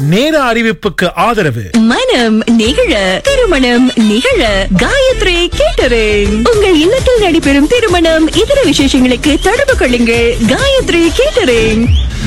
நேர அறிவிப்புக்கு ஆதரவு மனம் நிகழ திருமணம் நிகழ காயத்ரி கேட்டரிங் உங்கள் இல்லத்தில் நடைபெறும் திருமணம் இதர விசேஷங்களுக்கு தொடர்பு கொள்ளுங்கள் காயத்ரி கேட்டரிங்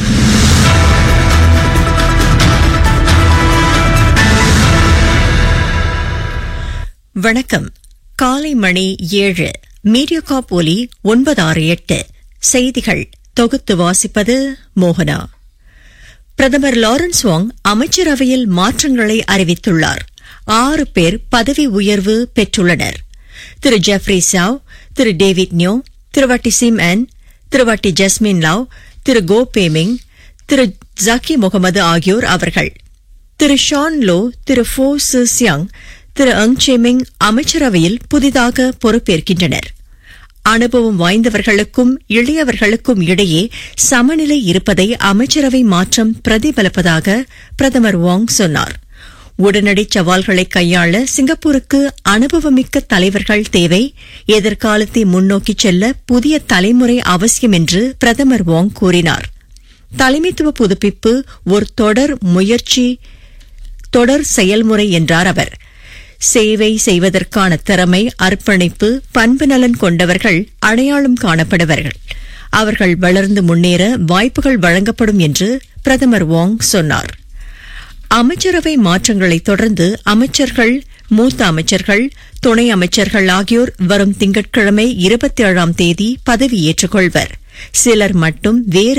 வணக்கம் காலை மணி ஏழு மீடியோகாப் ஒலி ஒன்பது ஆறு எட்டு செய்திகள் தொகுத்து வாசிப்பது மோகனா பிரதமர் லாரன்ஸ் வாங் அமைச்சரவையில் மாற்றங்களை அறிவித்துள்ளார் ஆறு பேர் பதவி உயர்வு பெற்றுள்ளனர் திரு ஜெஃப்ரி சாவ் திரு டேவிட் நியோ திருவாட்டி சிம் அன் திருவாட்டி ஜஸ்மின் லாவ் திரு கோ பேமிங் திரு ஜக்கி முகமது ஆகியோர் அவர்கள் திரு ஷான் லோ திரு ஃபோ சு சியாங் திரு அங் சேமிங் அமைச்சரவையில் புதிதாக பொறுப்பேற்கின்றனர் அனுபவம் வாய்ந்தவர்களுக்கும் இளையவர்களுக்கும் இடையே சமநிலை இருப்பதை அமைச்சரவை மாற்றம் பிரதிபலிப்பதாக பிரதமர் வாங் சொன்னார் உடனடி சவால்களை கையாள சிங்கப்பூருக்கு அனுபவமிக்க தலைவர்கள் தேவை எதிர்காலத்தை முன்னோக்கிச் செல்ல புதிய தலைமுறை அவசியம் என்று பிரதமர் வாங் கூறினார் தலைமைத்துவ புதுப்பிப்பு ஒரு தொடர் முயற்சி தொடர் செயல்முறை என்றார் அவர் சேவை செய்வதற்கான திறமை அர்ப்பணிப்பு பண்பு நலன் கொண்டவர்கள் அடையாளம் காணப்படுவார்கள் அவர்கள் வளர்ந்து முன்னேற வாய்ப்புகள் வழங்கப்படும் என்று பிரதமர் வாங் சொன்னார் அமைச்சரவை மாற்றங்களைத் தொடர்ந்து அமைச்சர்கள் மூத்த அமைச்சர்கள் துணை அமைச்சர்கள் ஆகியோர் வரும் திங்கட்கிழமை இருபத்தி ஏழாம் தேதி பதவியேற்றுக் கொள்வர் சிலர் மட்டும் வேறு